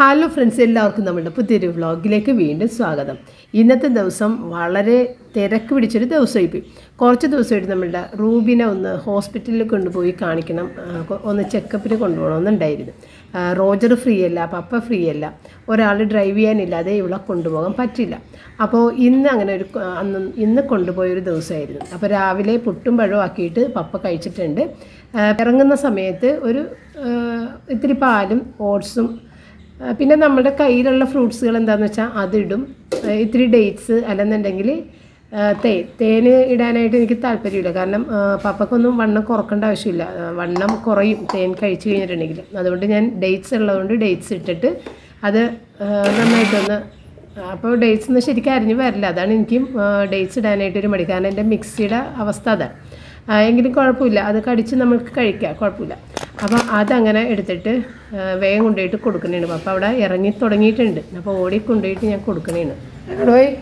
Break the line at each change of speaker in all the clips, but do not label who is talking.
Hello friends എല്ലാവർക്കും നമ്മുടെ പുതിയൊരു വ്ളോഗിലേക്ക് വീണ്ടും സ്വാഗതം ഇന്നത്തെ ദിവസം വളരെ തിരക്ക് പിടിച്ചൊരു ദിവസമായി പോയി കുറച്ച് ദിവസമായിട്ട് നമ്മളുടെ റൂബിനെ ഒന്ന് ഹോസ്പിറ്റലിൽ കൊണ്ടുപോയി കാണിക്കണം ആ, കൊ- ഒന്ന് ചെക്കപ്പിന് കൊണ്ടുപോകണമെന്നുണ്ടായിരുന്നു ആ, റോജർ ഫ്രീ അല്ല പപ്പ ഫ്രീ അല്ല ഒരാൾ ഡ്രൈവ് ചെയ്യാനില്ലാതെ ഇവിടെ കൊണ്ടുപോകാൻ പറ്റില്ല അപ്പോൾ ഇന്ന് അങ്ങനെ ഒരു കൊ- അന്ന് ഇന്ന് കൊണ്ടുപോയൊരു ദിവസമായിരുന്നു അപ്പോൾ രാവിലെ പുട്ടും പഴവും ആക്കിയിട്ട് പപ്പ കഴിച്ചിട്ടുണ്ട് ആ, ഇറങ്ങുന്ന സമയത്ത് ഒരു ആ, ഇത്തിരി പാലും ഓട്സും ആ, പിന്നെ നമ്മുടെ കയ്യിലുള്ള ഫ്രൂട്ട്സുകൾ എന്താണെന്ന് വെച്ചാൽ അതിടും ആ, ഇത്തിരി ഡേറ്റ്സ് അല്ലെന്നുണ്ടെങ്കിൽ ആ, തേൻ തേന് ഇടാനായിട്ട് എനിക്ക് താല്പര്യമില്ല കാരണം ആ, പപ്പക്കൊന്നും വണ്ണം കുറക്കേണ്ട ആവശ്യമില്ല ആ, വണ്ണം കുറയും തേൻ കഴിച്ചു കഴിഞ്ഞിട്ടുണ്ടെങ്കിൽ അതുകൊണ്ട് ഞാൻ ഡേറ്റ്സ് ഉള്ളതുകൊണ്ട് ഡേറ്റ്സ് ഇട്ടിട്ട് അത് ആ, നന്നായിട്ടൊന്ന് അപ്പോൾ ഡേറ്റ്സ് ഒന്നും ശരിക്കും അരിഞ്ഞ് വരില്ല അതാണ് എനിക്കും ഡേറ്റ്സ് ഇടാനായിട്ടൊരു മടി കാരണം എൻ്റെ മിക്സിയുടെ അവസ്ഥ അതാണ് ആ, എങ്കിലും കുഴപ്പമില്ല അത് കടിച്ച് നമുക്ക് കഴിക്കാം കുഴപ്പമില്ല അപ്പോൾ അതങ്ങനെ എടുത്തിട്ട് ആ, വേഗം കൊണ്ടുപോയിട്ട് കൊടുക്കണേണ് അപ്പോൾ അവിടെ ഇറങ്ങി തുടങ്ങിയിട്ടുണ്ട് അപ്പോൾ ഓടി കൊണ്ടുപോയിട്ട് ഞാൻ കൊടുക്കണേണ് എവിടെ പോയി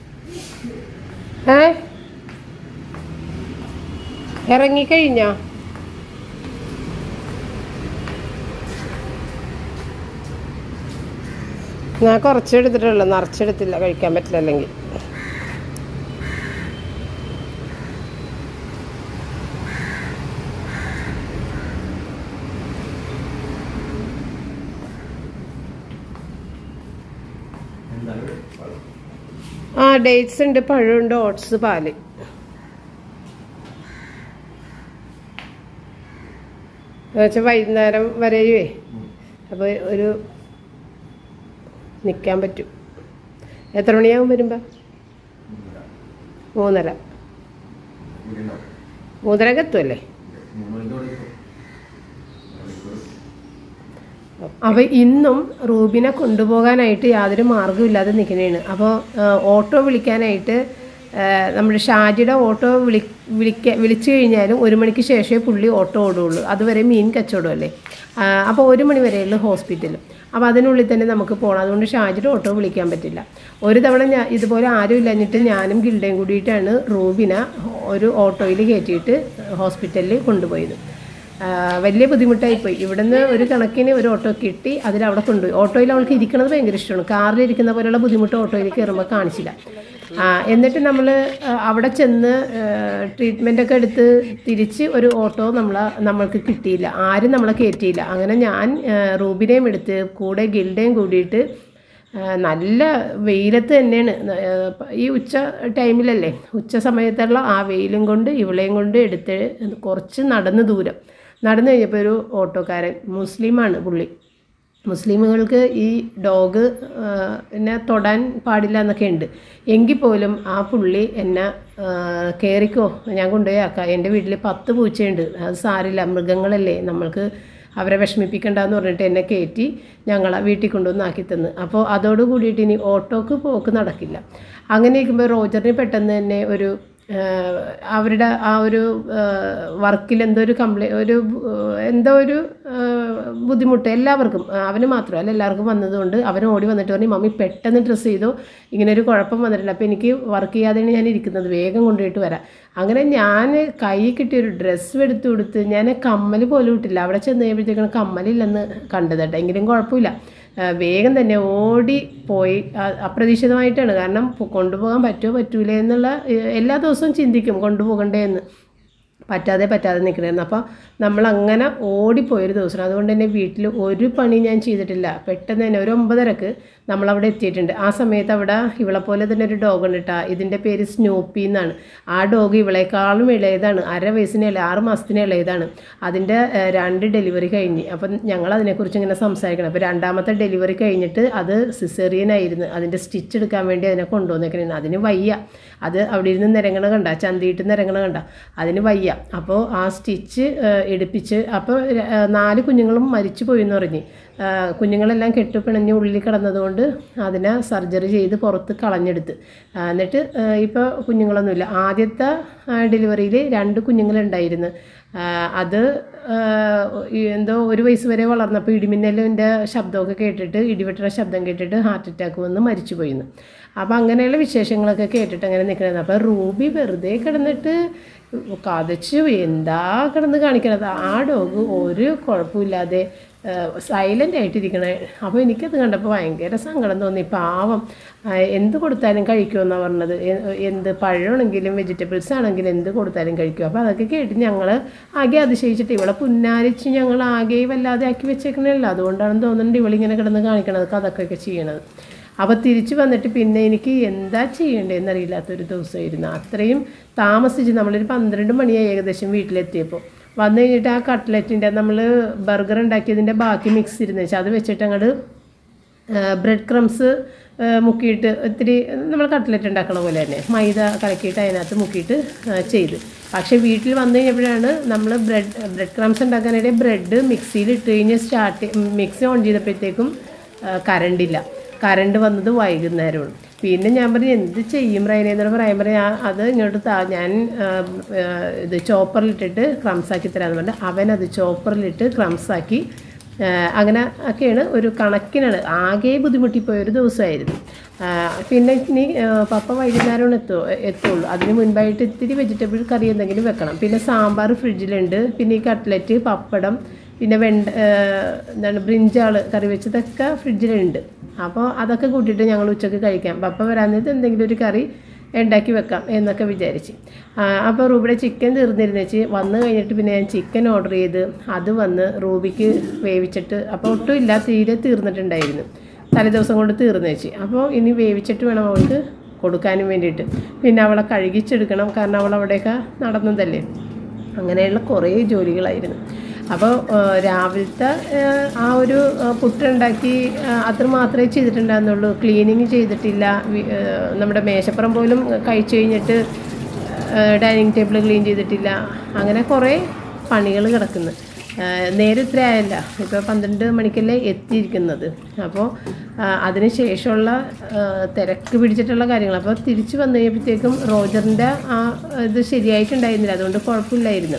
ഏ ഇറങ്ങിക്കഴിഞ്ഞോ ഞാൻ കുറച്ചെടുത്തിട്ടുള്ളൂ നിറച്ചെടുത്തില്ല കഴിക്കാൻ പറ്റില്ല അല്ലെങ്കിൽ ആ ഡേറ്റ്സ് ഉണ്ട് പഴമുണ്ട് ഓട്സ് പാല് എന്നുവെച്ചാൽ വൈകുന്നേരം വരെയുവേ അപ്പോൾ ഒരു നിൽക്കാൻ പറ്റും എത്ര മണിയാവും വരുമ്പോൾ മൂന്നര മൂന്നരക്ക് എത്തുമല്ലേ അപ്പോൾ ഇന്നും റൂബിനെ കൊണ്ടുപോകാനായിട്ട് യാതൊരു മാർഗ്ഗമില്ലാതെ നിൽക്കുന്നതാണ് അപ്പോൾ ഓട്ടോ വിളിക്കാനായിട്ട് ആ, നമ്മുടെ ഷാജിയുടെ ഓട്ടോ വിളി വിളിക്ക വിളിച്ചു കഴിഞ്ഞാലും ഒരു മണിക്ക് ശേഷമേ പുള്ളി ഓട്ടോ ഓടുകയുള്ളൂ അതുവരെ മീൻ കച്ചവടമല്ലേ ആ, അപ്പോൾ ഒരു മണി വരെയുള്ളൂ ഹോസ്പിറ്റൽ അപ്പോൾ അതിനുള്ളിൽ തന്നെ നമുക്ക് പോകണം അതുകൊണ്ട് ഷാജിയുടെ ഓട്ടോ വിളിക്കാൻ പറ്റില്ല ഒരു തവണ ഞാൻ ഇതുപോലെ ആരും ഇല്ലഞ്ഞിട്ട് ഞാനും ഗിൽഡയും കൂടിയിട്ടാണ് റൂബിനെ ഒരു ഓട്ടോയിൽ കയറ്റിയിട്ട് ഹോസ്പിറ്റലിൽ കൊണ്ടുപോയത് ആ, വലിയ ബുദ്ധിമുട്ടായിപ്പോയി ഇവിടുന്ന് ഒരു കണക്കിന് ഒരു ഓട്ടോ കിട്ടി അതിൽ അവിടെ കൊണ്ടുപോയി ഓട്ടോയിൽ അവൾക്ക് ഇരിക്കുന്നത് ഭയങ്കര ഇഷ്ടമാണ് കാറിൽ ഇരിക്കുന്ന പോലെയുള്ള ബുദ്ധിമുട്ട് ഓട്ടോയിൽ കയറുമ്പോൾ കാണിച്ചില്ല ആ, എന്നിട്ട് നമ്മൾ അവിടെ ചെന്ന് ട്രീറ്റ്മെൻ്റ് ഒക്കെ എടുത്ത് തിരിച്ച് ഒരു ഓട്ടോ നമ്മളെ നമ്മൾക്ക് കിട്ടിയില്ല ആരും നമ്മളെ കയറ്റിയില്ല അങ്ങനെ ഞാൻ ആ, റൂബിനെയും എടുത്ത് കൂടെ ഗിൽഡയും കൂടിയിട്ട് ആ, നല്ല വെയിലത്ത് തന്നെയാണ് ആ, ഈ ഉച്ച ടൈമിലല്ലേ ഉച്ച സമയത്തുള്ള ആ വെയിലും കൊണ്ട് ഇവളെയും കൊണ്ട് എടുത്ത് കുറച്ച് നടന്ന് ദൂരം നടന്നു കഴിഞ്ഞപ്പോൾ ഒരു ഓട്ടോക്കാരൻ മുസ്ലിമാണ് പുള്ളി മുസ്ലിമുകൾക്ക് ഈ ഡോഗ് എന്നെ തൊടാൻ പാടില്ല എന്നൊക്കെ ഉണ്ട് എങ്കിൽ പോലും ആ പുള്ളി എന്നെ ആ, കയറിക്കോ ഞാൻ കൊണ്ടുപോയി ആക്കാം എൻ്റെ വീട്ടിൽ പത്ത് പൂച്ചയുണ്ട് അത് സാരില്ല മൃഗങ്ങളല്ലേ നമ്മൾക്ക് അവരെ വിഷമിപ്പിക്കണ്ടെന്ന് പറഞ്ഞിട്ട് എന്നെ കയറ്റി ഞങ്ങളെ വീട്ടിൽ കൊണ്ടുവന്ന് ആക്കി തന്ന് അപ്പോൾ അതോട് കൂടിയിട്ട് ഇനി ഓട്ടോക്ക് പോക്ക് നടക്കില്ല അങ്ങനെ ഇരിക്കുമ്പോൾ റോജറിന് പെട്ടെന്ന് തന്നെ ഒരു ആഹ് അവരുടെ ആ ഒരു വർക്കിൽ എന്തോ ഒരു കംപ്ലൈ ഒരു ആഹ് എന്തോ ഒരു ആഹ് ബുദ്ധിമുട്ട് എല്ലാവർക്കും ആഹ് അവന് മാത്രമല്ല എല്ലാവർക്കും വന്നതുകൊണ്ട് അവൻ ഓടി വന്നിട്ട് പറഞ്ഞു മമ്മി പെട്ടെന്ന് ഡ്രസ്സ് ചെയ്തു ഇങ്ങനെ ഒരു കുഴപ്പം വന്നിട്ടില്ല അപ്പോൾ എനിക്ക് വർക്ക് ചെയ്യാതെയാണ് ഞാൻ ഇരിക്കുന്നത് വേഗം കൊണ്ടുപോയിട്ട് വരാം അങ്ങനെ ഞാൻ കൈ കിട്ടിയൊരു ഡ്രസ്സ് എടുത്ത് കൊടുത്ത് ഞാൻ കമ്മൽ പോലും ഇട്ടില്ല അവിടെ ചെന്ന് കഴിയുമ്പോഴത്തേക്കാണ് കമ്മലില്ലെന്ന് കണ്ടത് കേട്ടോ എങ്കിലും കുഴപ്പമില്ല ആ, വേഗം തന്നെ ഓടി പോയി ആ, അപ്രതീക്ഷിതമായിട്ടാണ് കാരണം പൊ- കൊണ്ടുപോകാൻ പറ്റുമോ പറ്റൂലേ എന്നുള്ള ഏ, എല്ലാ ദിവസവും ചിന്തിക്കും കൊണ്ടുപോകണ്ടേ എന്ന് പറ്റാതെ പറ്റാതെ നിൽക്കണമായിരുന്നു അപ്പോൾ നമ്മൾ അങ്ങനെ ഓടിപ്പോയൊരു ദിവസം അതുകൊണ്ട് തന്നെ വീട്ടിൽ ഒരു പണി ഞാൻ ചെയ്തിട്ടില്ല പെട്ടെന്ന് തന്നെ ഒരു ഒമ്പതരക്ക് നമ്മളവിടെ എത്തിയിട്ടുണ്ട് ആ സമയത്ത് അവിടെ ഇവളെ പോലെ തന്നെ ഒരു ഡോഗ് ഉണ്ട് കേട്ടോ ഇതിൻ്റെ പേര് സ്നൂപ്പി എന്നാണ് ആ ഡോഗ് ഇവളെക്കാളും ഇളയതാണ് അര വയസ്സിന് ഇളയ ആറ് മാസത്തിന് ഇളയതാണ് അതിൻ്റെ ഏഹ്, രണ്ട് ഡെലിവറി കഴിഞ്ഞ് അപ്പം ഞങ്ങൾ അതിനെക്കുറിച്ച് ഇങ്ങനെ സംസാരിക്കണം അപ്പോൾ രണ്ടാമത്തെ ഡെലിവറി കഴിഞ്ഞിട്ട് അത് സിസേറിയൻ ആയിരുന്നു അതിൻ്റെ സ്റ്റിച്ച് എടുക്കാൻ വേണ്ടി അതിനെ കൊണ്ടുവന്നേക്കണേ അതിന് വയ്യ അത് അവിടെ ഇരുന്ന് നിരങ്ങണ കണ്ട ചന്തിയിട്ട് നിരങ്ങണ കണ്ട അതിന് വയ്യ അപ്പോൾ ആ സ്റ്റിച്ച് എടുപ്പിച്ച് അപ്പോൾ ര- ഏഹ്, നാല് കുഞ്ഞുങ്ങളും മരിച്ചു പോയി എന്ന് പറഞ്ഞ് ആ, കുഞ്ഞുങ്ങളെല്ലാം കെട്ടുപിണഞ്ഞ് ഉള്ളിൽ കിടന്നതുകൊണ്ട് അതിനെ സർജറി ചെയ്ത് പുറത്ത് കളഞ്ഞെടുത്ത് ആ, എന്നിട്ട് ഇപ്പോൾ കുഞ്ഞുങ്ങളൊന്നുമില്ല ആദ്യത്തെ ഡെലിവറിയിൽ രണ്ട് കുഞ്ഞുങ്ങളുണ്ടായിരുന്നു ആ, അത് ആ, ഈ എന്തോ ഒരു വയസ്സ് വരെ വളർന്നപ്പോൾ ഇടിമിന്നലിൻ്റെ ശബ്ദമൊക്കെ കേട്ടിട്ട് ഇടിവെട്ടുന്ന ശബ്ദം കേട്ടിട്ട് ഹാർട്ട് അറ്റാക്ക് വന്ന് മരിച്ചു പോയിന്ന് അപ്പോൾ അങ്ങനെയുള്ള വിശേഷങ്ങളൊക്കെ കേട്ടിട്ട് അങ്ങനെ നിൽക്കുന്നത് അപ്പോൾ റൂബി വെറുതെ കിടന്നിട്ട് കതച്ചു എന്താ കിടന്ന് കാണിക്കണത് ആ ഡോഗ് ഒരു കുഴപ്പമില്ലാതെ സൈലൻ്റ് ആയിട്ടിരിക്കണേ അപ്പോൾ എനിക്കത് കണ്ടപ്പോൾ ഭയങ്കര സങ്കടം തോന്നി പാവം ആ, എന്ത് കൊടുത്താലും കഴിക്കുമെന്നാണ് പറഞ്ഞത് എ- എന്ത് പഴമാണെങ്കിലും വെജിറ്റബിൾസ് ആണെങ്കിലും എന്ത് കൊടുത്താലും കഴിക്കും അപ്പോൾ അതൊക്കെ കേട്ട് ഞങ്ങൾ ആകെ അതിശയിച്ചിട്ട് ഇവളെ പുന്നാരിച്ച് ഞങ്ങൾ ആകെ വല്ലാതെ ആക്കി വെച്ചേക്കണല്ലോ അതുകൊണ്ടാണെന്ന് തോന്നുന്നുണ്ട് ഇവളിങ്ങനെ കിടന്ന് കാണിക്കണത് കഥക്കൊക്കെ ചെയ്യണത് അപ്പോൾ തിരിച്ചു വന്നിട്ട് പിന്നെ എനിക്ക് എന്താ ചെയ്യേണ്ടതെന്ന് അറിയില്ലാത്തൊരു ദിവസമായിരുന്നു അത്രയും താമസിച്ച് നമ്മളൊരു പന്ത്രണ്ട് മണിയായി ഏകദേശം വീട്ടിലെത്തിയപ്പോൾ വന്നു കഴിഞ്ഞിട്ട് ആ കട്ട്ലറ്റിൻ്റെ നമ്മൾ ബർഗർ ഉണ്ടാക്കിയതിൻ്റെ ബാക്കി മിക്സ് ഇരുന്ന് വെച്ചാൽ അത് വെച്ചിട്ട് അങ്ങോട്ട് ബ്രെഡ് ക്രംസ് മുക്കിയിട്ട് ഇത്തിരി നമ്മൾ കട്ട്ലറ്റ് ഉണ്ടാക്കണ പോലെ തന്നെ മൈദ കലക്കിയിട്ട് അതിനകത്ത് മുക്കിയിട്ട് ആ, ചെയ്ത് പക്ഷേ വീട്ടിൽ വന്നു കഴിഞ്ഞപ്പോഴാണ് നമ്മൾ ബ്രെഡ് ബ്രെഡ് ക്രംസ് ഉണ്ടാക്കാനായിട്ട് ബ്രെഡ് മിക്സിയിൽ ഇട്ട് കഴിഞ്ഞ് സ്റ്റാർട്ട് മിക്സി ഓൺ ചെയ്തപ്പോഴത്തേക്കും കറണ്ടില്ല കറണ്ട് വന്നത് വൈകുന്നേരമാണ് പിന്നെ ഞാൻ പറഞ്ഞു എന്ത് ചെയ്യും റൈനെന്ന് പറയാൻ പറയാം ഞാൻ അത് ഇങ്ങോട്ട് താ ഞാൻ ആ, ആ, ഇത് ചോപ്പറിലിട്ടിട്ട് ക്രംസ് ആക്കി തരാമെന്ന് പറഞ്ഞു അവനത് ചോപ്പറിലിട്ട് ക്രംസ് ആക്കി ആ, അങ്ങനെ ഒക്കെയാണ് ഒരു കണക്കിനാണ് ആകെ ബുദ്ധിമുട്ടിപ്പോയ ഒരു ദിവസമായിരുന്നു ആ, പിന്നെ ഇനി ആ, പപ്പ വൈകുന്നേരമാണ് എത്തോ എത്തുള്ളൂ അതിന് മുൻപായിട്ട് ഇത്തിരി വെജിറ്റബിൾ കറി എന്തെങ്കിലും വെക്കണം പിന്നെ സാമ്പാർ ഫ്രിഡ്ജിലുണ്ട് പിന്നെ ഈ കട്ട്ലറ്റ് പപ്പടം പിന്നെ വെണ്ട ആ, എന്താണ് ബ്രിഞ്ചാൾ കറി വെച്ചതൊക്കെ ഫ്രിഡ്ജിലുണ്ട് അപ്പോൾ അതൊക്കെ കൂട്ടിയിട്ട് ഞങ്ങൾ ഉച്ചയ്ക്ക് കഴിക്കാം പപ്പ വരാൻ നേരത്ത് എന്തെങ്കിലും ഒരു കറി ഉണ്ടാക്കി വെക്കാം എന്നൊക്കെ വിചാരിച്ച് ആ, അപ്പോൾ റൂബിയുടെ ചിക്കൻ തീർന്നിരുന്നു വെച്ച് വന്നു കഴിഞ്ഞിട്ട് പിന്നെ ഞാൻ ചിക്കൻ ഓർഡർ ചെയ്ത് അത് വന്ന് റൂബിക്ക് വേവിച്ചിട്ട് അപ്പോൾ ഒട്ടും ഇല്ല തീരെ തീർന്നിട്ടുണ്ടായിരുന്നു തലേ ദിവസം കൊണ്ട് തീർന്നു വെച്ച് അപ്പോൾ ഇനി വേവിച്ചിട്ട് വേണം അവൾക്ക് കൊടുക്കാനും വേണ്ടിയിട്ട് പിന്നെ അവളെ കഴുകിച്ചെടുക്കണം കാരണം അവൾ അവിടെയൊക്കെ നടന്നതല്ലേ അങ്ങനെയുള്ള കുറേ ജോലികളായിരുന്നു അപ്പോൾ രാവിലത്തെ ആ, ആ ഒരു ആ, പുട്ടുണ്ടാക്കി ആ, അത്ര മാത്രമേ ചെയ്തിട്ടുണ്ടായിരുന്നുള്ളൂ ക്ലീനിങ് ചെയ്തിട്ടില്ല വി- ആ, നമ്മുടെ മേശപ്പുറം പോലും കഴിച്ചു കഴിഞ്ഞിട്ട് ഡൈനിങ് ടേബിൾ ക്ലീൻ ചെയ്തിട്ടില്ല അങ്ങനെ കുറേ പണികൾ കിടക്കുന്നു ആ, നേരെ ഇത്ര ആയല്ല ഇപ്പോൾ പന്ത്രണ്ട് മണിക്കല്ലേ എത്തിയിരിക്കുന്നത് അപ്പോൾ അതിന് ശേഷമുള്ള ആ, തിരക്ക് പിടിച്ചിട്ടുള്ള കാര്യങ്ങൾ അപ്പോൾ തിരിച്ച് വന്നു കഴിഞ്ഞപ്പോഴത്തേക്കും റോജറിൻ്റെ ആ ഇത് ശരിയായിട്ടുണ്ടായിരുന്നില്ല അതുകൊണ്ട് കുഴപ്പമില്ലായിരുന്നു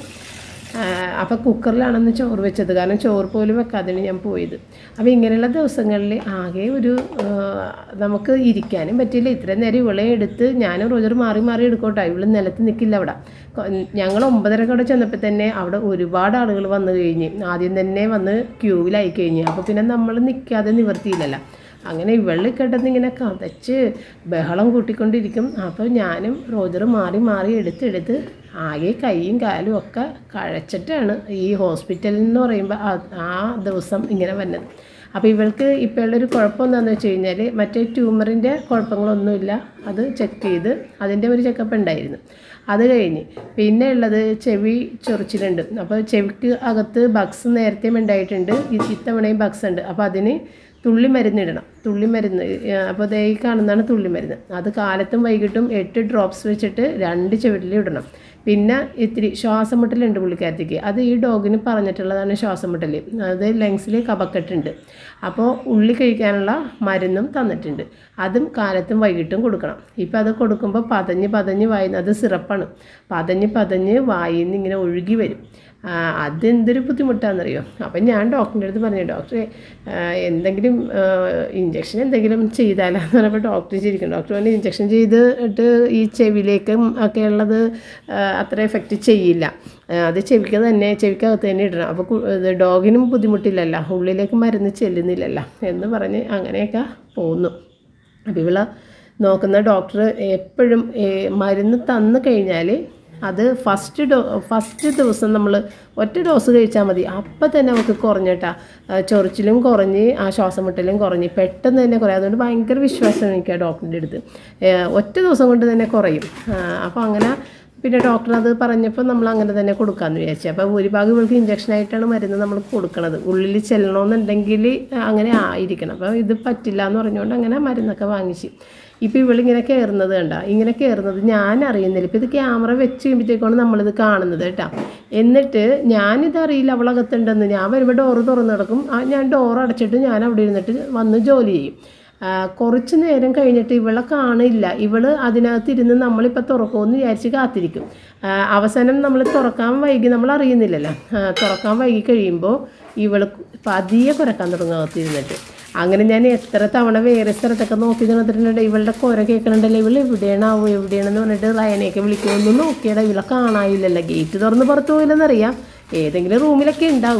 അപ്പോൾ കുക്കറിലാണെന്ന് ചോറ് വെച്ചത് കാരണം ചോറ് പോലും വെക്കാതെയാണ് ഞാൻ പോയത് അപ്പോൾ ഇങ്ങനെയുള്ള ദിവസങ്ങളിൽ ആകെ ഒരു ആ, നമുക്ക് ഇരിക്കാനും പറ്റില്ല ഇത്രയും നേരം ഇവളെ എടുത്ത് ഞാനും റോജർ മാറി മാറി എടുക്കോട്ടെ ഇവള് നിലത്ത് നിൽക്കില്ല അവിടെ കൊ- ഞങ്ങൾ ഒമ്പതരക്ക് അവിടെ ചെന്നപ്പോൾ തന്നെ അവിടെ ഒരുപാട് ആളുകൾ വന്നു കഴിഞ്ഞ് ആദ്യം തന്നെ വന്ന് ക്യൂവിലായി കഴിഞ്ഞ് അപ്പോൾ പിന്നെ നമ്മൾ നിൽക്കാതെ നിവർത്തിയില്ലല്ലോ അങ്ങനെ ഇവള് കിടന്ന് ഇങ്ങനെ കതച്ച് ബഹളം കൂട്ടിക്കൊണ്ടിരിക്കും അപ്പോൾ ഞാനും റോജറും മാറി മാറി എടുത്തെടുത്ത് ആകെ കൈയും കാലും ഒക്കെ കഴച്ചിട്ടാണ് ഈ ഹോസ്പിറ്റലിൽ എന്ന് പറയുമ്പോൾ ആ- ആ ദിവസം ഇങ്ങനെ വന്നത് അപ്പോൾ ഇവൾക്ക് ഇപ്പോൾ ഉള്ളൊരു കുഴപ്പം എന്താണെന്ന് വെച്ച് കഴിഞ്ഞാൽ മറ്റേ ട്യൂമറിൻ്റെ കുഴപ്പങ്ങളൊന്നുമില്ല അത് ചെക്ക് ചെയ്ത് അതിൻ്റെ ഒരു ചെക്കപ്പ് ഉണ്ടായിരുന്നു അത് കഴിഞ്ഞ് പിന്നെ ഉള്ളത് ചെവി ചൊറിച്ചിലുണ്ട് അപ്പോൾ ചെവിക്ക് അകത്ത് ബക്സ് നേരത്തെ ഉണ്ടായിട്ടുണ്ട് ഇ- ഇത്തവണയും ബക്സ് ഉണ്ട് അപ്പോൾ അതിന് തുള്ളി മരുന്നിടണം തുള്ളി മരുന്ന് അപ്പോൾ ദേ ഈ കാണുന്നതാണ് തുള്ളി മരുന്ന് അത് കാലത്തും വൈകിട്ടും എട്ട് ഡ്രോപ്സ് വെച്ചിട്ട് രണ്ട് ചെവിട്ടിൽ ഇടണം പിന്നെ ഇത്തിരി ശ്വാസം മുട്ടലുണ്ട് പുള്ളിക്കാരത്തേക്ക് അത് ഈ ഡോഗിന് പറഞ്ഞിട്ടുള്ളതാണ് ശ്വാസം മുട്ടൽ അത് ലങ്സിൽ കപക്കെട്ടുണ്ട് അപ്പോൾ ഉള്ളി കഴിക്കാനുള്ള മരുന്നും തന്നിട്ടുണ്ട് അതും കാലത്തും വൈകിട്ടും കൊടുക്കണം ഇപ്പം അത് കൊടുക്കുമ്പോൾ പതഞ്ഞ് പതഞ്ഞ് വായിന്ന് അത് സിറപ്പാണ് പതഞ്ഞ് പതഞ്ഞ് വായിൽ നിന്ന് ഇങ്ങനെ ഒഴുകി വരും ആ, അതെന്തൊരു ബുദ്ധിമുട്ടാണെന്നറിയോ അപ്പം ഞാൻ ഡോക്ടറിൻ്റെ അടുത്ത് പറഞ്ഞു ഡോക്ടറെ ആ, എന്തെങ്കിലും ഇഞ്ചക്ഷൻ എന്തെങ്കിലും ചെയ്താലാന്ന് പറഞ്ഞപ്പോൾ ഡോക്ടർ ചിരിക്കും ഡോക്ടർ പറഞ്ഞു ഇഞ്ചക്ഷൻ ചെയ്തിട്ട് ഈ ചെവിയിലേക്കും ഒക്കെ ഉള്ളത് ആ, അത്ര എഫക്റ്റ് ചെയ്യില്ല ആ, അത് ചെവിക്ക് തന്നെ ചെവിക്കകത്ത് തന്നെ ഇടണം അപ്പോൾ കു- ഇത് ഡോഗിനും ബുദ്ധിമുട്ടില്ലല്ലോ ഉള്ളിലേക്ക് മരുന്ന് ചെല്ലുന്നില്ലല്ലോ എന്ന് പറഞ്ഞ് അങ്ങനെയൊക്കെ പോന്നു അപ്പോൾ ഇവളെ നോക്കുന്ന ഡോക്ടർ എപ്പോഴും ഏ, മരുന്ന് തന്നു കഴിഞ്ഞാൽ അത് ഫസ്റ്റ് ഡോ ഫസ്റ്റ് ദിവസം നമ്മൾ ഒറ്റ ഡോസ് കഴിച്ചാൽ മതി അപ്പം തന്നെ നമുക്ക് കുറഞ്ഞിട്ടാ ആ, ചൊറിച്ചിലും കുറഞ്ഞ് ആ ശ്വാസം മുട്ടലും കുറഞ്ഞ് പെട്ടെന്ന് തന്നെ കുറയും അതുകൊണ്ട് ഭയങ്കര വിശ്വാസമാണ് എനിക്ക് ആ ഡോക്ടറിൻ്റെ അടുത്ത് ഏ, ഒറ്റ ദിവസം കൊണ്ട് തന്നെ കുറയും അപ്പോൾ അങ്ങനെ പിന്നെ ഡോക്ടർ അത് പറഞ്ഞപ്പോൾ നമ്മൾ അങ്ങനെ തന്നെ കൊടുക്കാമെന്ന് വിചാരിച്ചു അപ്പോൾ ഭൂരിഭാഗം ഇവൾക്ക് ഇഞ്ചക്ഷനായിട്ടാണ് മരുന്ന് നമ്മൾ കൊടുക്കുന്നത് ഉള്ളിൽ ചെല്ലണമെന്നുണ്ടെങ്കിൽ അങ്ങനെ ആയിരിക്കണം അപ്പോൾ ഇത് പറ്റില്ല എന്ന് പറഞ്ഞുകൊണ്ട് അങ്ങനെ മരുന്നൊക്കെ വാങ്ങിച്ച് ഇപ്പോൾ ഇവളിങ്ങനെ കയറുന്നത് കണ്ട ഇങ്ങനെ കയറുന്നത് ഞാൻ അറിയുന്നില്ല ഇപ്പോൾ ഇത് ക്യാമറ വെച്ച് കഴിയുമ്പോഴത്തേക്കാണ് നമ്മളിത് കാണുന്നത് കേട്ടോ എന്നിട്ട് ഞാനിത് അറിയില്ല അവളകത്തുണ്ടെന്ന് ഞാൻ വരുമ്പോൾ ഡോറ് തുറന്ന് കിടക്കും ആ, ഞാൻ ഡോർ അടച്ചിട്ട് ഞാൻ അവിടെ ഇരുന്നിട്ട് വന്ന് ജോലി ചെയ്യും ആ, കുറച്ച് നേരം കഴിഞ്ഞിട്ട് ഇവളെ കാണില്ല ഇവള് അതിനകത്ത് ഇരുന്ന് നമ്മളിപ്പോൾ തുറക്കുമെന്ന് വിചാരിച്ച് കാത്തിരിക്കും ആ, അവസാനം നമ്മൾ തുറക്കാൻ വൈകി നമ്മൾ അറിയുന്നില്ലല്ലോ ആ, തുറക്കാൻ വൈകി കഴിയുമ്പോൾ ഇവള് പതിയെ കുരക്കാൻ തുടങ്ങും അകത്ത് ഇരുന്നിട്ട് അങ്ങനെ ഞാൻ എത്ര തവണ വേറെ സ്ഥലത്തൊക്കെ നോക്കി നടന്നിട്ടുണ്ട് ഇവളുടെ കുര കേൾക്കണുണ്ടല്ലോ ഇവൾ എവിടെയാണാവോ എവിടെയാണെന്ന് പറഞ്ഞിട്ട് റയനെയൊക്കെ വിളിക്കുമെന്ന് നോക്കിയടാ ഇവളെ കാണാനില്ലല്ലോ ഗേറ്റ് തുറന്ന് പുറത്ത് പോയില്ലെന്നറിയാം ഏതെങ്കിലും റൂമിലൊക്കെ ഉണ്ടാകും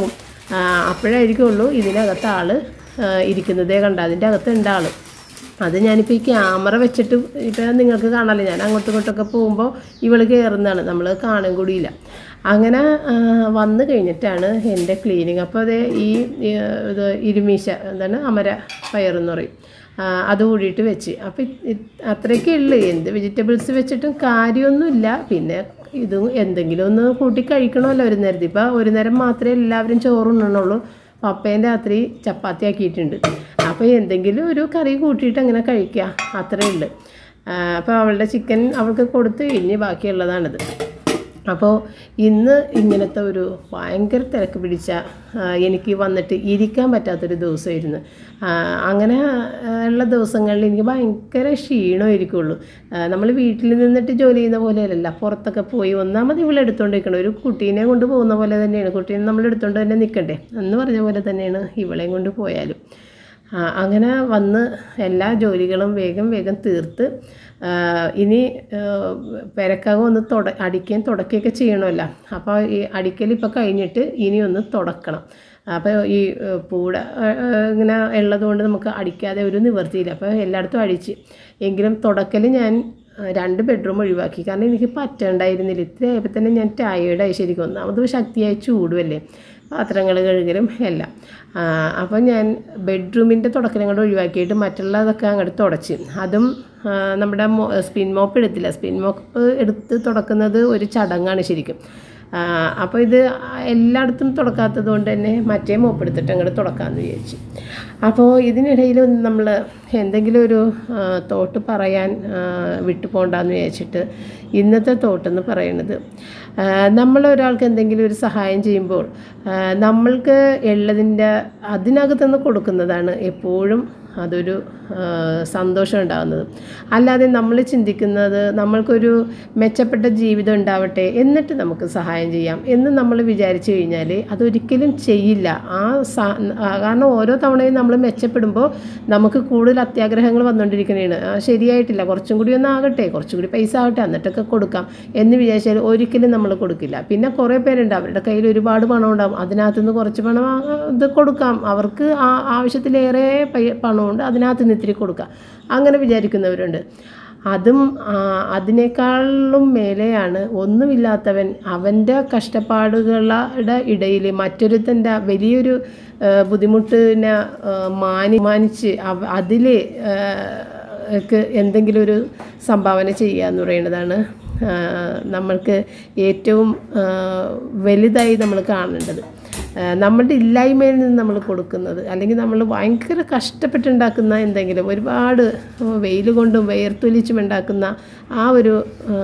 ആ, അപ്പോഴായിരിക്കുള്ളൂ ഇതിനകത്ത് ആൾ ഇരിക്കുന്നതേ കണ്ട അതിൻ്റെ അകത്തുണ്ട് ആൾ അത് ഞാനിപ്പോൾ ഈ ക്യാമറ വെച്ചിട്ട് ഇപ്പം നിങ്ങൾക്ക് കാണാമല്ലോ ഞാൻ അങ്ങോട്ടും ഇങ്ങോട്ടൊക്കെ പോകുമ്പോൾ ഇവൾ കയറുന്നതാണ് നമ്മൾ കാണാൻ കൂടിയില്ല അങ്ങനെ ആ, വന്നു കഴിഞ്ഞിട്ടാണ് എൻ്റെ ക്ലീനിങ് അപ്പോൾ അതേ ഈ ഈ, ഇത് ഇരുമീശ എന്താണ് അമര പയറെന്ന് പറയും ആ, അത് കൂടിയിട്ട് വെച്ച് അപ്പം അത്രയൊക്കെ ഉള്ളു എന്ത് വെജിറ്റബിൾസ് വെച്ചിട്ടും കാര്യമൊന്നുമില്ല പിന്നെ ഇതും എന്തെങ്കിലും ഒന്ന് കൂട്ടി കഴിക്കണമല്ലോ ഒരു നേരത്തെ ഇപ്പം ഒരു നേരം മാത്രമേ എല്ലാവരും ചോറുണ്ണണുള്ളൂ പപ്പേൻ രാത്രി ചപ്പാത്തി ആക്കിയിട്ടുണ്ട് അപ്പോൾ എന്തെങ്കിലും ഒരു കറി കൂട്ടിയിട്ട് അങ്ങനെ കഴിക്കുക അത്രയേ ഉള്ളൂ അപ്പോൾ അവളുടെ ചിക്കൻ അവൾക്ക് കൊടുത്ത് കഴിഞ്ഞ് ബാക്കിയുള്ളതാണിത് അപ്പോൾ ഇന്ന് ഇങ്ങനത്തെ ഒരു ഭയങ്കര തിരക്ക് പിടിച്ച ആ, എനിക്ക് വന്നിട്ട് ഇരിക്കാൻ പറ്റാത്തൊരു ദിവസമായിരുന്നു ആ, അങ്ങനെ ആ, ഉള്ള ദിവസങ്ങളിൽ എനിക്ക് ഭയങ്കര ക്ഷീണമായിരിക്കുള്ളൂ നമ്മൾ വീട്ടിൽ നിന്നിട്ട് ജോലി ചെയ്യുന്ന പോലെയല്ല പുറത്തൊക്കെ പോയി ഒന്നാമത് ഇവിടെ എടുത്തുകൊണ്ട് നിൽക്കണം ഒരു കുട്ടീനെ കൊണ്ട് പോകുന്ന പോലെ തന്നെയാണ് കുട്ടീനെ നമ്മൾ എടുത്തുകൊണ്ട് തന്നെ നിൽക്കണ്ടേ എന്ന് പറഞ്ഞ പോലെ തന്നെയാണ് ഇവളെയും കൊണ്ട് പോയാലും ആ, അങ്ങനെ വന്ന് എല്ലാ ജോലികളും വേഗം വേഗം തീർത്ത് ആ, ഇനി ആ, പെരക്കകം ഒന്ന് തുട അടിക്കുകയും തുടക്കുകയൊക്കെ ചെയ്യണമല്ലോ അപ്പോൾ ഈ അടിക്കൽ ഇപ്പോൾ കഴിഞ്ഞിട്ട് ഇനി ഒന്ന് തുടക്കണം അപ്പോൾ ഈ ആ, പൂട ആ, ആ, ഇങ്ങനെ ഉള്ളതുകൊണ്ട് നമുക്ക് അടിക്കാതെ ഒരു നിവർത്തിയില്ല അപ്പോൾ എല്ലായിടത്തും അടിച്ച് എങ്കിലും തുടക്കൽ ഞാൻ ആ, രണ്ട് ബെഡ്റൂം ഒഴിവാക്കി കാരണം എനിക്ക് പറ്റണ്ടായിരുന്നില്ല ഇത്ര ആയപ്പോൾ തന്നെ ഞാൻ ടയേർഡായി ശരിക്കും ഒന്നാമത് ശക്തിയായി ചൂടുമല്ലേ പാത്രങ്ങൾ കഴുകലും എല്ലാം ആ, അപ്പോൾ ഞാൻ ബെഡ്റൂമിൻ്റെ തുടക്കലും കൂടെ ഒഴിവാക്കിയിട്ട് മറ്റുള്ളതൊക്കെ അങ്ങോട്ട് തുടച്ച് അതും ആ, നമ്മുടെ മോ സ്പിൻ മോപ്പ് എടുത്തില്ല സ്പിൻ മോപ്പ് എടുത്ത് തുടക്കുന്നത് ഒരു ചടങ്ങാണ് ശരിക്കും ആ, അപ്പോൾ ഇത് എല്ലായിടത്തും തുടക്കാത്തത് കൊണ്ട് തന്നെ മറ്റേ മോപ്പ് എടുത്തിട്ട് അങ്ങോട്ട് തുടക്കാമെന്ന് വിചാരിച്ചു അപ്പോൾ ഇതിനിടയിൽ നമ്മൾ എന്തെങ്കിലും ഒരു ആ, തോട്ട് പറയാൻ ആ, വിട്ടു പോകണ്ടെന്ന് വിചാരിച്ചിട്ട് ഇന്നത്തെ തോട്ടെന്ന് പറയുന്നത് ആ, നമ്മൾ ഒരാൾക്ക് എന്തെങ്കിലും ഒരു സഹായം ചെയ്യുമ്പോൾ ആ, നമ്മൾക്ക് ഉള്ളതിൻ്റെ അതിനകത്തുനിന്ന് കൊടുക്കുന്നതാണ് എപ്പോഴും അതൊരു ആ, സന്തോഷം ഉണ്ടാകുന്നത് അല്ലാതെ നമ്മൾ ചിന്തിക്കുന്നത് നമ്മൾക്കൊരു മെച്ചപ്പെട്ട ജീവിതം ഉണ്ടാവട്ടെ എന്നിട്ട് നമുക്ക് സഹായം ചെയ്യാം എന്ന് നമ്മൾ വിചാരിച്ചു കഴിഞ്ഞാൽ അതൊരിക്കലും ചെയ്യില്ല ആ സ ആ, കാരണം ഓരോ തവണയും നമ്മൾ മെച്ചപ്പെടുമ്പോൾ നമുക്ക് കൂടുതൽ അത്യാഗ്രഹങ്ങൾ വന്നുകൊണ്ടിരിക്കുന്നതാണ് ആ, ശരിയായിട്ടില്ല കുറച്ചും കൂടി ഒന്ന് ആകട്ടെ കുറച്ചും കൂടി പൈസ ആകട്ടെ എന്നിട്ടൊക്കെ കൊടുക്കാം എന്ന് വിചാരിച്ചാൽ ഒരിക്കലും നമ്മൾ കൊടുക്കില്ല പിന്നെ കുറേ പേരുണ്ട് അവരുടെ കയ്യിൽ ഒരുപാട് പണം ഉണ്ടാവും അതിനകത്ത് നിന്ന് കുറച്ച് പണം ആ, ഇത് കൊടുക്കാം അവർക്ക് ആ ആവശ്യത്തിലേറെ പൈ- പണമുണ്ട് അതിനകത്ത് നിന്ന് ഇത്തിരി കൊടുക്കാം അങ്ങനെ വിചാരിക്കുന്നവരുണ്ട് അതും ആ, അതിനേക്കാളും മേലെയാണ് ഒന്നുമില്ലാത്തവൻ അവൻ്റെ കഷ്ടപ്പാടുകളുടെ ഇടയിൽ മറ്റൊരുത്തൻ്റെ വലിയൊരു ആ, ബുദ്ധിമുട്ടിനെ ആ, മാനി മാനിച്ച് അവ അതിൽ ഒക്കെ എന്തെങ്കിലും ഒരു സംഭാവന ചെയ്യുക എന്ന് പറയുന്നതാണ് ആ, നമ്മൾക്ക് ഏറ്റവും ആ, വലുതായി നമ്മൾ കാണേണ്ടത് ആ, നമ്മുടെ ഇല്ലായ്മയിൽ നിന്ന് നമ്മൾ കൊടുക്കുന്നത് അല്ലെങ്കിൽ നമ്മൾ ഭയങ്കര കഷ്ടപ്പെട്ടുണ്ടാക്കുന്ന എന്തെങ്കിലും ഒരുപാട് വെയിൽ കൊണ്ടും വേർത്തൊലിച്ചും ഉണ്ടാക്കുന്ന ആ ഒരു ആ,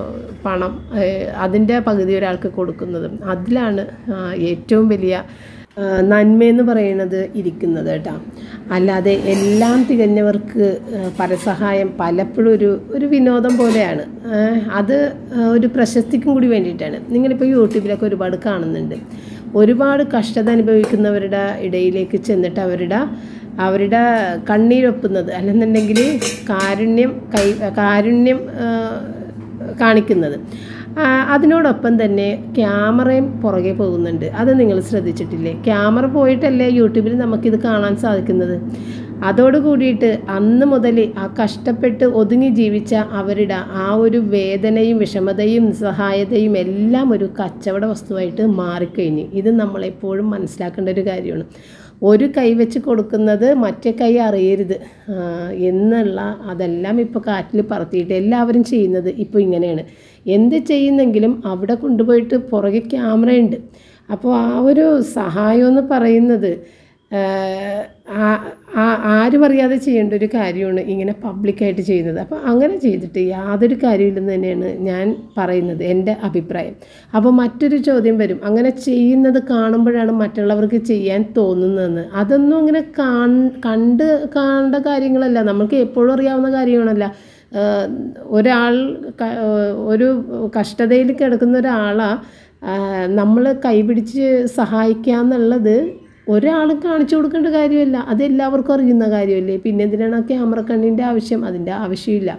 പണം അതിൻ്റെ പകുതി ഒരാൾക്ക് കൊടുക്കുന്നതും അതിലാണ് ആ, ഏറ്റവും വലിയ ആ, നന്മയെന്ന് പറയുന്നത് ഇരിക്കുന്നത് കേട്ടോ അല്ലാതെ എല്ലാം തികഞ്ഞവർക്ക് ആ, പരസഹായം പലപ്പോഴും ഒരു ഒരു വിനോദം പോലെയാണ് ആ, അത് ആ, ഒരു പ്രശസ്തിക്കും കൂടി വേണ്ടിയിട്ടാണ് നിങ്ങളിപ്പോൾ യൂട്യൂബിലൊക്കെ ഒരുപാട് കാണുന്നുണ്ട് ഒരുപാട് കഷ്ടത അനുഭവിക്കുന്നവരുടെ ഇടയിലേക്ക് ചെന്നിട്ട് അവരുടെ അവരുടെ കണ്ണീരൊപ്പുന്നത് അല്ലെന്നുണ്ടെങ്കിൽ കാരുണ്യം കൈ കാരുണ്യം ആ, കാണിക്കുന്നത് ആ, അതിനോടൊപ്പം തന്നെ ക്യാമറയും പുറകെ പോകുന്നുണ്ട് അത് നിങ്ങൾ ശ്രദ്ധിച്ചിട്ടില്ലേ ക്യാമറ പോയിട്ടല്ലേ യൂട്യൂബിൽ നമുക്കിത് കാണാൻ സാധിക്കുന്നത് അതോട് കൂടിയിട്ട് അന്ന് മുതൽ ആ കഷ്ടപ്പെട്ട് ഒതുങ്ങി ജീവിച്ച അവരുടെ ആ ഒരു വേദനയും വിഷമതയും നിസ്സഹായതയും എല്ലാം ഒരു കച്ചവട വസ്തുവായിട്ട് മാറിക്കഴിഞ്ഞു ഇത് നമ്മളെപ്പോഴും മനസ്സിലാക്കേണ്ട ഒരു കാര്യമാണ് ഒരു കൈ വെച്ച് കൊടുക്കുന്നത് മറ്റേ കൈ അറിയരുത് ആ, എന്നുള്ള അതെല്ലാം ഇപ്പോൾ കാറ്റിൽ പറത്തിയിട്ട് എല്ലാവരും ചെയ്യുന്നത് ഇപ്പോൾ ഇങ്ങനെയാണ് എന്ത് ചെയ്യുന്നെങ്കിലും അവിടെ കൊണ്ടുപോയിട്ട് പുറകെ ക്യാമറയുണ്ട് അപ്പോൾ ആ ഒരു സഹായം എന്ന് പറയുന്നത് ആഹ്, ആ- ആ- ആരും അറിയാതെ ചെയ്യേണ്ട ഒരു കാര്യമാണ് ഇങ്ങനെ പബ്ലിക്കായിട്ട് ചെയ്യുന്നത് അപ്പോൾ അങ്ങനെ ചെയ്തിട്ട് യാതൊരു കാര്യമില്ലെന്ന് തന്നെയാണ് ഞാൻ പറയുന്നത് എൻ്റെ അഭിപ്രായം അപ്പോൾ മറ്റൊരു ചോദ്യം വരും അങ്ങനെ ചെയ്യുന്നത് കാണുമ്പോഴാണ് മറ്റുള്ളവർക്ക് ചെയ്യാൻ തോന്നുന്നതെന്ന് അതൊന്നും അങ്ങനെ കാൺ കണ്ട് കാണേണ്ട കാര്യങ്ങളല്ല നമുക്ക് എപ്പോഴും അറിയാവുന്ന കാര്യങ്ങളല്ല ആഹ് ഒരാൾ ക- ഒരു കഷ്ടതയിൽ കിടക്കുന്ന ഒരാളാ നമ്മൾ കൈപിടിച്ച് സഹായിക്കുക എന്നുള്ളത് ഒരാളും കാണിച്ചു കൊടുക്കേണ്ട കാര്യമല്ല അത് എല്ലാവർക്കും അറിയുന്ന കാര്യമല്ലേ പിന്നെ എന്തിനാണ് ആ ക്യാമറ കണ്ണിൻ്റെ ആവശ്യം അതിൻ്റെ ആവശ്യമില്ല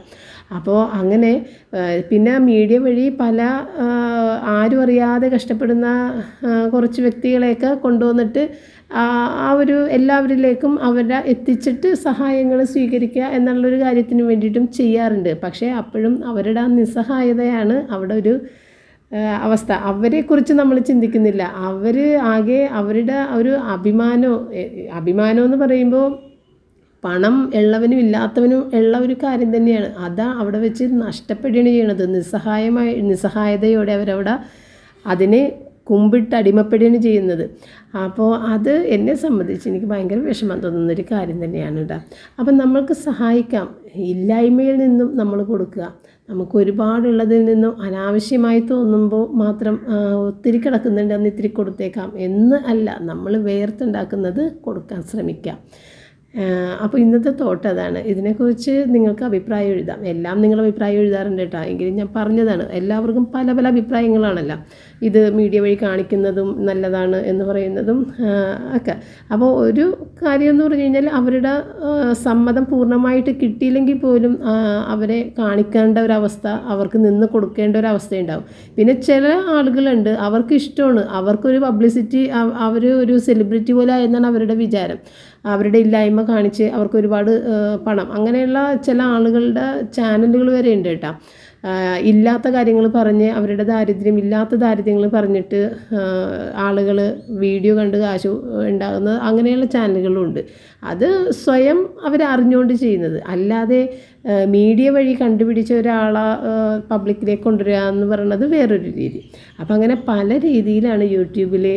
അപ്പോൾ അങ്ങനെ ആ, പിന്നെ മീഡിയ വഴി പല ആ, ആരും അറിയാതെ കഷ്ടപ്പെടുന്ന ആ, കുറച്ച് വ്യക്തികളെയൊക്കെ കൊണ്ടുവന്നിട്ട് ആ ആ ഒരു എല്ലാവരിലേക്കും അവരെ എത്തിച്ചിട്ട് സഹായങ്ങൾ സ്വീകരിക്കുക എന്നുള്ളൊരു കാര്യത്തിന് വേണ്ടിയിട്ടും ചെയ്യാറുണ്ട് പക്ഷേ അപ്പോഴും അവരുടെ ആ നിസ്സഹായതയാണ് അവിടെ ഒരു ആ, അവസ്ഥ അവരെക്കുറിച്ച് നമ്മൾ ചിന്തിക്കുന്നില്ല അവർ ആകെ അവരുടെ ഒരു അഭിമാനം അഭിമാനം എന്ന് പറയുമ്പോൾ പണം ഉള്ളവനും ഇല്ലാത്തവനും ഉള്ള ഒരു കാര്യം തന്നെയാണ് അതാ അവിടെ വെച്ച് നഷ്ടപ്പെടുകയാണ് ചെയ്യണത് നിസ്സഹായമായി നിസ്സഹായതയോടെ അവരവിടെ അതിനെ കുമ്പിട്ട് അടിമപ്പെടുകയാണ് ചെയ്യുന്നത് അപ്പോൾ അത് എന്നെ സംബന്ധിച്ച് എനിക്ക് ഭയങ്കര വിഷമം തോന്നുന്നൊരു കാര്യം തന്നെയാണ് കേട്ടോ അപ്പം നമ്മൾക്ക് സഹായിക്കാം ഇല്ലായ്മയിൽ നിന്നും നമ്മൾ കൊടുക്കുക നമുക്ക് ഒരുപാടുള്ളതിൽ നിന്നും അനാവശ്യമായി തോന്നുമ്പോൾ മാത്രം ആ, ഒത്തിരി കിടക്കുന്നുണ്ട് അന്ന് ഇത്തിരി കൊടുത്തേക്കാം എന്ന് അല്ല നമ്മൾ വേർത്തുണ്ടാക്കുന്നത് കൊടുക്കാൻ ശ്രമിക്കാം അപ്പോൾ ഇന്നത്തെ തോട്ട് അതാണ് ഇതിനെക്കുറിച്ച് നിങ്ങൾക്ക് അഭിപ്രായം എഴുതാം എല്ലാം നിങ്ങൾ അഭിപ്രായം എഴുതാറുണ്ട് കേട്ടോ എങ്കിലും ഞാൻ പറഞ്ഞതാണ് എല്ലാവർക്കും പല പല അഭിപ്രായങ്ങളാണല്ലോ ഇത് മീഡിയ വഴി കാണിക്കുന്നതും നല്ലതാണ് എന്ന് പറയുന്നതും ആ, ഒക്കെ അപ്പോൾ ഒരു കാര്യം എന്ന് പറഞ്ഞു കഴിഞ്ഞാൽ അവരുടെ ആ, സമ്മതം പൂർണ്ണമായിട്ട് കിട്ടിയില്ലെങ്കിൽ പോലും ആ, അവരെ കാണിക്കേണ്ട ഒരവസ്ഥ അവർക്ക് നിന്ന് കൊടുക്കേണ്ട ഒരു അവസ്ഥയുണ്ടാവും പിന്നെ ചില ആളുകളുണ്ട് അവർക്ക് ഇഷ്ടമാണ് അവർക്കൊരു പബ്ലിസിറ്റി അവർ ഒരു സെലിബ്രിറ്റി പോലെ ആയെന്നാണ് അവരുടെ വിചാരം അവരുടെ ഇല്ലായ്മ കാണിച്ച് അവർക്ക് ഒരുപാട് ആ, പണം അങ്ങനെയുള്ള ചില ആളുകളുടെ ചാനലുകൾ വരെ ഉണ്ട് കേട്ടോ ആ, ഇല്ലാത്ത കാര്യങ്ങൾ പറഞ്ഞ് അവരുടെ ദാരിദ്ര്യം ഇല്ലാത്ത ദാരിദ്ര്യങ്ങൾ പറഞ്ഞിട്ട് ആളുകൾ വീഡിയോ കണ്ട് കാശ് ഉണ്ടാകുന്നത് അങ്ങനെയുള്ള ചാനലുകളും ഉണ്ട് അത് സ്വയം അവർ അറിഞ്ഞുകൊണ്ട് ചെയ്യുന്നത് അല്ലാതെ ആ, മീഡിയ വഴി കണ്ടുപിടിച്ച ഒരാളെ ആ, പബ്ലിക്കിലേക്ക് കൊണ്ടുവരിക എന്ന് പറയുന്നത് വേറൊരു രീതി അപ്പം അങ്ങനെ പല രീതിയിലാണ് യൂട്യൂബിൽ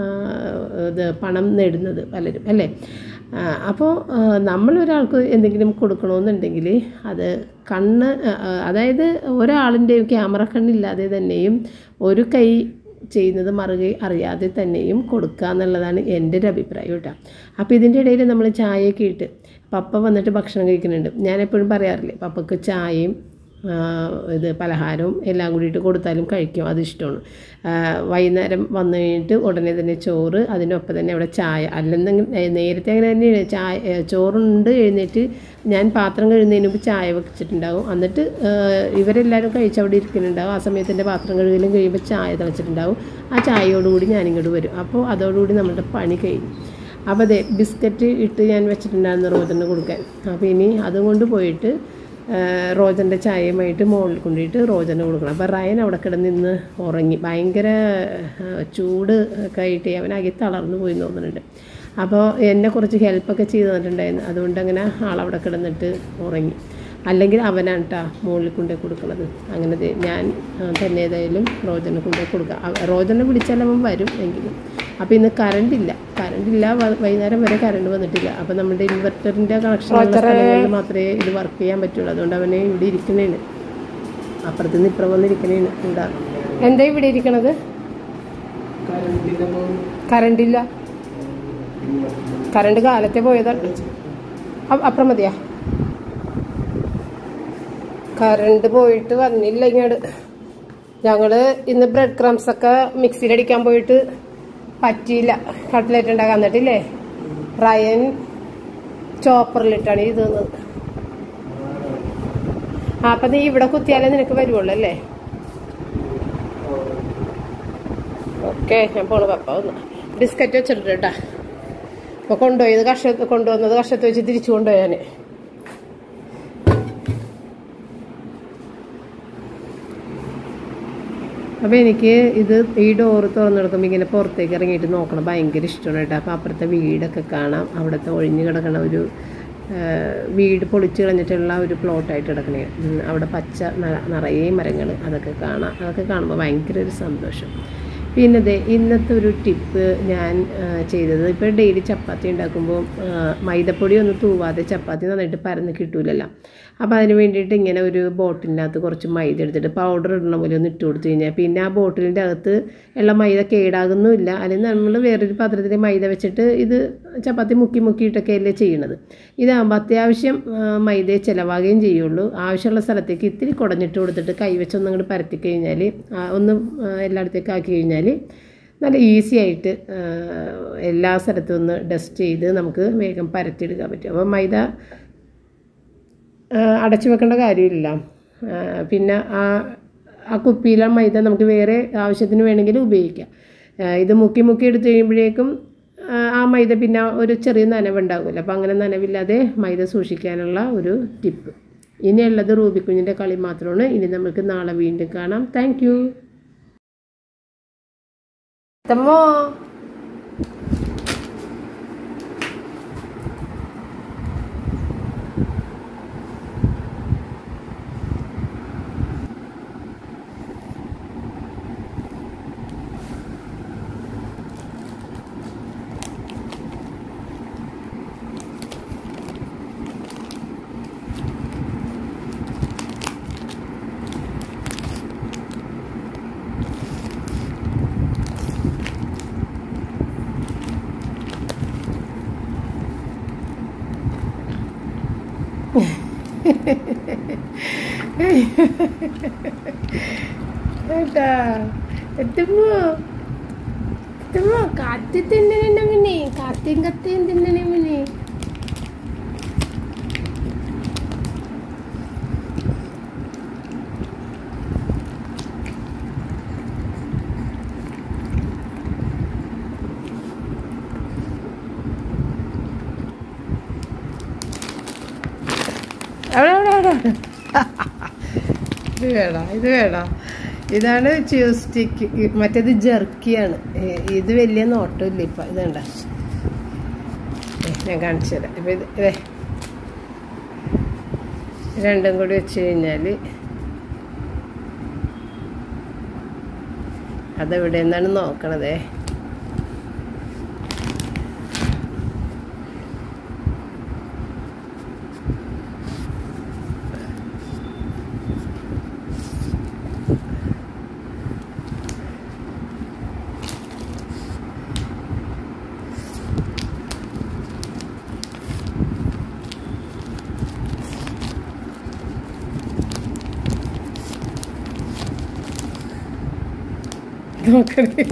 ഇത് പണം നേടുന്നത് പലരും അല്ലേ അപ്പോൾ നമ്മളൊരാൾക്ക് എന്തെങ്കിലും കൊടുക്കണമെന്നുണ്ടെങ്കിൽ അത് കണ്ണ് ആ, ആ, അതായത് ഒരാളിൻ്റെയും ക്യാമറ കണ്ണില്ലാതെ തന്നെയും ഒരു കൈ ചെയ്യുന്നത് മറുകൈ അറിയാതെ തന്നെയും കൊടുക്കുക എന്നുള്ളതാണ് എൻ്റെ ഒരു അഭിപ്രായം കേട്ടോ അപ്പോൾ ഇതിൻ്റെ ഇടയിൽ നമ്മൾ ചായയൊക്കെ ഇട്ട് പപ്പ വന്നിട്ട് ഭക്ഷണം കഴിക്കുന്നുണ്ട് ഞാൻ എപ്പോഴും പറയാറില്ലേ പപ്പക്ക് ചായയും ആ, ഇത് പലഹാരവും എല്ലാം കൂടിയിട്ട് കൊടുത്താലും കഴിക്കും അത് ഇഷ്ടമാണ് ആ, വൈകുന്നേരം വന്നു കഴിഞ്ഞിട്ട് ഉടനെ തന്നെ ചോറ് അതിനൊപ്പം തന്നെ അവിടെ ചായ അല്ലെന്നെങ്കിൽ ഏ, നേരത്തെ അങ്ങനെ തന്നെയാണ് ചായ ഏ, ചോറുണ്ട് എഴുന്നേറ്റ് ഞാൻ പാത്രം കഴുകുന്നതിന് മുമ്പ് ചായ വെച്ചിട്ടുണ്ടാകും എന്നിട്ട് ആ, ഇവരെല്ലാവരും കഴിച്ച് അവിടെ ഇരിക്കുന്നുണ്ടാവും ആ സമയത്ത് എൻ്റെ പാത്രം കഴുകലും കഴിയുമ്പോൾ ചായ തിളച്ചിട്ടുണ്ടാവും ആ ചായയോടുകൂടി ഞാനിങ്ങോട്ട് വരും അപ്പോൾ അതോടുകൂടി നമ്മുടെ പണി കഴിഞ്ഞു അപ്പോൾ അതെ ബിസ്ക്കറ്റ് ഇട്ട് ഞാൻ വെച്ചിട്ടുണ്ടായിരുന്നു റോജന് കൊടുക്കാൻ അപ്പോൾ ഇനി അതും കൊണ്ട് പോയിട്ട് റോജൻ്റെ ചായയുമായിട്ട് മുകളിൽ കൊണ്ടുപോയിട്ട് റോജന് കൊടുക്കണം അപ്പോൾ റയൻ അവിടെ കിടന്ന് നിന്ന് ഉറങ്ങി ഭയങ്കര ആ, ചൂട് ഒക്കെ ആയിട്ട് അവനാകെ തളർന്നു പോയി എന്ന് തോന്നുന്നുണ്ട് അപ്പോൾ എന്നെ കുറച്ച് ഹെൽപ്പൊക്കെ ചെയ്ത് തന്നിട്ടുണ്ടായിരുന്നു അതുകൊണ്ട് അങ്ങനെ ആളവിടെ കിടന്നിട്ട് ഉറങ്ങി അല്ലെങ്കിൽ അവനാണ് കേട്ടോ മുകളിൽ കൊണ്ടുപോയി കൊടുക്കുന്നത് അങ്ങനെ ദേ ഞാൻ ആ, തന്നെ ഏതായാലും റോജനെ കൊണ്ടുപോയി കൊടുക്കുക അവ- റോജനെ വിളിച്ചാൽ അവൻ വരും എങ്കിലും അപ്പോൾ ഇന്ന് കറണ്ട് ഇല്ല കറണ്ട് ഇല്ല വ- വൈകുന്നേരം വരെ കറണ്ട് വന്നിട്ടില്ല അപ്പോൾ നമ്മുടെ ഇൻവെർട്ടറിൻ്റെ കണക്ഷനുള്ള സ്ഥലങ്ങളിൽ മാത്രമേ ഇത് വർക്ക് ചെയ്യാൻ പറ്റുള്ളൂ അതുകൊണ്ട് അവനെ ഇവിടെ ഇരിക്കണേണ് അപ്പുറത്ത് നിന്ന് ഇപ്പുറം വന്നിരിക്കണേണ് ഇവിടെ എന്താ ഇവിടെ ഇരിക്കണത് കറണ്ട് ഇല്ല കറണ്ട് കാലത്തെ പോയതാണ് അ- അപ്പുറം മതിയാ കറണ്ട് പോയിട്ട് വന്നില്ല ഇങ്ങോട്ട് ഞങ്ങള് ഇന്ന് ബ്രെഡ് ക്രംസ് ഒക്കെ മിക്സിയിലടിക്കാൻ പോയിട്ട് പറ്റിയില്ല കട്ട്ലറ്റ് ഉണ്ടാക്കാൻ എന്നിട്ടില്ലേ റയൻ ചോപ്പറിലിട്ടാണ് ഇത് തന്നത് ആ അപ്പൊ നീ ഇവിടെ കുത്തിയാലേ നിനക്ക് വരുവുള്ളൂ അല്ലേ ഓക്കെ ഞാൻ പോണു പപ്പ ഒന്ന് ബിസ്ക്കറ്റ് വെച്ചിട്ടുണ്ട് കേട്ടാ അപ്പൊ കൊണ്ടുപോയത് കഷ കൊണ്ടുവന്നത് കഷത്ത് വെച്ച് തിരിച്ചു കൊണ്ടുപോയാന് അപ്പോൾ എനിക്ക് ഇത് ഈ ഡോറ് തുറന്നെടുക്കുമ്പോൾ ഇങ്ങനെ പുറത്തേക്ക് ഇറങ്ങിയിട്ട് നോക്കണം ഭയങ്കര ഇഷ്ടമാണ് കേട്ടോ അപ്പോൾ അപ്പുറത്തെ വീടൊക്കെ കാണാം അവിടുത്തെ ഒഴിഞ്ഞു കിടക്കണ ഒരു ആ, വീട് പൊളിച്ച് കളഞ്ഞിട്ടുള്ള ഒരു പ്ലോട്ടായിട്ട് കിടക്കണേ ഉം, അവിടെ പച്ച നിറ- നിറയെ മരങ്ങൾ അതൊക്കെ കാണാം അതൊക്കെ കാണുമ്പോൾ ഭയങ്കര ഒരു സന്തോഷം പിന്നെ ദേ ഇന്നത്തെ ഒരു ടിപ്പ് ഞാൻ ആ, ചെയ്തത് ഇപ്പോൾ ഡെയിലി ചപ്പാത്തി ഉണ്ടാക്കുമ്പോൾ ആ, മൈദപ്പൊടി ഒന്നും തൂവാതെ ചപ്പാത്തി നന്നായിട്ട് പരന്ന് കിട്ടൂലല്ലോ അപ്പോൾ അതിന് വേണ്ടിയിട്ട് ഇങ്ങനെ ഒരു ബോട്ടിലിനകത്ത് കുറച്ച് മൈദ എടുത്തിട്ട് പൗഡർ ഇടണ പോലെ ഒന്ന് ഇട്ട് കൊടുത്തു കഴിഞ്ഞാൽ പിന്നെ ആ ബോട്ടിലിൻ്റെ അകത്ത് ഉള്ള മൈദ കേടാകുന്നുമില്ല അല്ലെങ്കിൽ നമ്മൾ വേറൊരു പാത്രത്തിൽ മൈദ വെച്ചിട്ട് ഇത് ചപ്പാത്തി മുക്കി മുക്കിയിട്ടൊക്കെ അല്ലേ ചെയ്യണത് ഇതാകുമ്പോൾ അത്യാവശ്യം ആ, മൈദയെ ചിലവാകുകയും ചെയ്യുള്ളൂ ആവശ്യമുള്ള സ്ഥലത്തേക്ക് ഇത്തിരി കുടഞ്ഞിട്ട് കൊടുത്തിട്ട് കൈവച്ചൊന്നും അങ്ങോട്ട് പരത്തി കഴിഞ്ഞാൽ ആ, ഒന്ന് ആ, എല്ലായിടത്തേക്ക് ആക്കി കഴിഞ്ഞാൽ നല്ല ഈസി ആയിട്ട് ആ, എല്ലാ സ്ഥലത്തും ഒന്ന് ഡസ്റ്റ് ചെയ്ത് നമുക്ക് വേഗം പരത്തിയെടുക്കാൻ പറ്റും അപ്പോൾ മൈദ ആ, അടച്ചു വെക്കേണ്ട കാര്യമില്ല ആ, പിന്നെ ആ ആ കുപ്പിയിലെ മൈദ നമുക്ക് വേറെ ആവശ്യത്തിന് വേണമെങ്കിൽ ഉപയോഗിക്കാം ആ, ഇത് മുക്കി മുക്കി എടുത്ത് കഴിയുമ്പോഴേക്കും ആ, ആ മൈദ പിന്നെ ഒരു ചെറിയ നനവുണ്ടാകുമല്ലോ അപ്പോൾ അങ്ങനെ നനവില്ലാതെ മൈദ സൂക്ഷിക്കാനുള്ള ഒരു ടിപ്പ് ഇനിയുള്ളത് റൂബിക്കുഞ്ഞിൻ്റെ കളി മാത്രമാണ് ഇനി നമുക്ക് നാളെ വീണ്ടും കാണാം താങ്ക് യു തമ്മോ ഏട്ടാ എത്തുമ്പോ എത്തുമ്പോ കാത്തി തിന്നണ പിന്നെ കാത്തിയും കത്തിയും തിന്നണേ പിന്നെ അവിടെ അവിടെ അവിടെ അവിടെ. ഇത് വേണം ഇത് വേണം ഇതാണ് ച്യൂസ്റ്റിക്ക് മറ്റേത് ജെർക്കിയാണ് ഇത് വലിയ നോട്ടമില്ല ഇപ്പം ഇത് കണ്ട ഞാൻ കാണിച്ചു തരാം ഇപ്പം ഇത് ഇതേ രണ്ടും കൂടി വെച്ച് കഴിഞ്ഞാൽ അതെവിടെ നിന്നാണ് നോക്കണതേ നോക്കണേ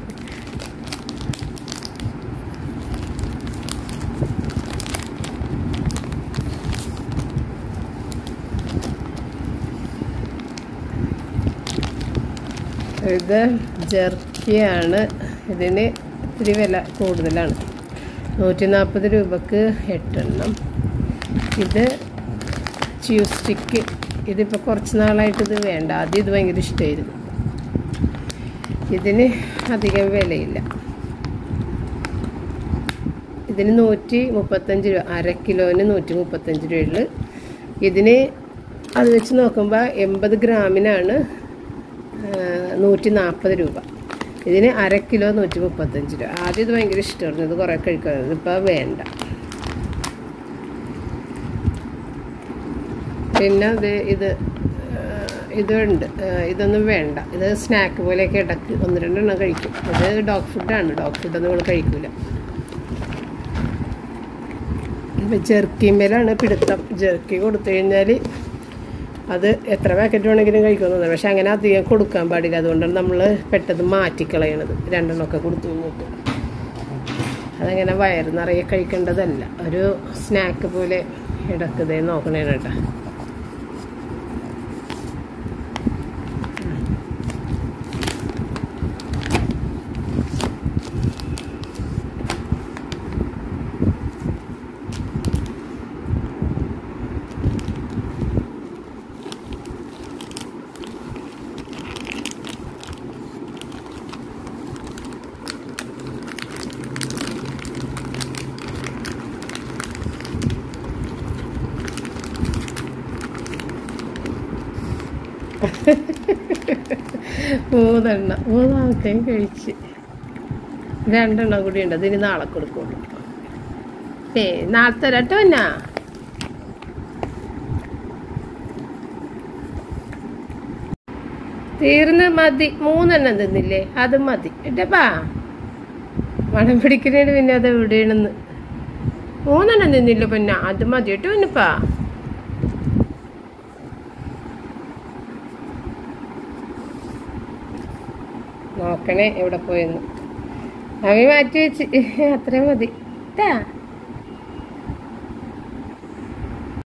ഇത് ജെർക്കിയാണ് ഇതിന് ഇത്തിരി വില കൂടുതലാണ് നൂറ്റി നാൽപ്പത് രൂപക്ക് എട്ടെണ്ണം ഇത് ച്യൂ സ്റ്റിക്ക് ഇതിപ്പോൾ കുറച്ച് നാളായിട്ട് ഇത് വേണ്ട ആദ്യം ഇത് ഭയങ്കര ഇഷ്ടമായിരുന്നു ഇതിന് അധികം വിലയില്ല ഇതിന് നൂറ്റി മുപ്പത്തഞ്ച് രൂപ അര കിലോന് നൂറ്റി മുപ്പത്തഞ്ച് രൂപയുള്ളു ഇതിന് അത് വെച്ച് നോക്കുമ്പോൾ എൺപത് ഗ്രാമിനാണ് നൂറ്റി നാൽപ്പത് രൂപ ഇതിന് അര കിലോ നൂറ്റി മുപ്പത്തഞ്ച് രൂപ ആദ്യം ഇത് ഭയങ്കര ഇഷ്ടമായിരുന്നു ഇത് കുറേ കഴിക്കുമായിരുന്നു ഇപ്പോൾ വേണ്ട പിന്നെ അത് ഇത് ആ, ഇതുണ്ട് ആ, ഇതൊന്നും വേണ്ട ഇത് സ്നാക്ക് പോലെയൊക്കെ ഇടക്ക് ഒന്ന് രണ്ടെണ്ണം കഴിക്കും ഇത് ഡോഗ് ഫുഡാണ് ഡോഗ് ഫുഡൊന്നും നമ്മൾ കഴിക്കില്ല ഇപ്പം ജെർക്കിമേലാണ് പിടുത്തം ജെർക്കി കൊടുത്തു കഴിഞ്ഞാൽ അത് എത്ര പാക്കറ്റ് വേണമെങ്കിലും കഴിക്കുമെന്ന് പക്ഷെ അങ്ങനെ അധികം കൊടുക്കാൻ പാടില്ല അതുകൊണ്ടാണ് നമ്മൾ പെട്ടെന്ന് മാറ്റിക്കളയണത് രണ്ടെണ്ണമൊക്കെ കൊടുത്തു കഴിഞ്ഞിട്ട് അതങ്ങനെ വയറ് നിറയെ കഴിക്കേണ്ടതല്ല ഒരു സ്നാക്ക് പോലെ ഇടക്കതേ നോക്കണേ കേട്ടോ മൂന്നെണ്ണം മൂന്നാമത്തെയും കഴിച്ച് രണ്ടെണ്ണം കൂടി ഉണ്ട് അതിന് നാളെ കൊടുക്കുള്ളൂ ഏ നാളത്തെ രട്ടോ എന്നാ തീർന്ന് മതി മൂന്നെണ്ണം തിന്നില്ലേ അത് മതി ഇട്ടപ്പാ മണം പിടിക്കുന്നതിന് പിന്നെ അത് എവിടെയാണെന്ന് മൂന്നെണ്ണം തിന്നില്ല പിന്നെ അത് മതി കേട്ടോ പിന്നെപ്പാ നോക്കണേ എവിടെ പോയെന്ന് അവി മാറ്റി വെച്ച് അത്രയും മതി ട്ടാ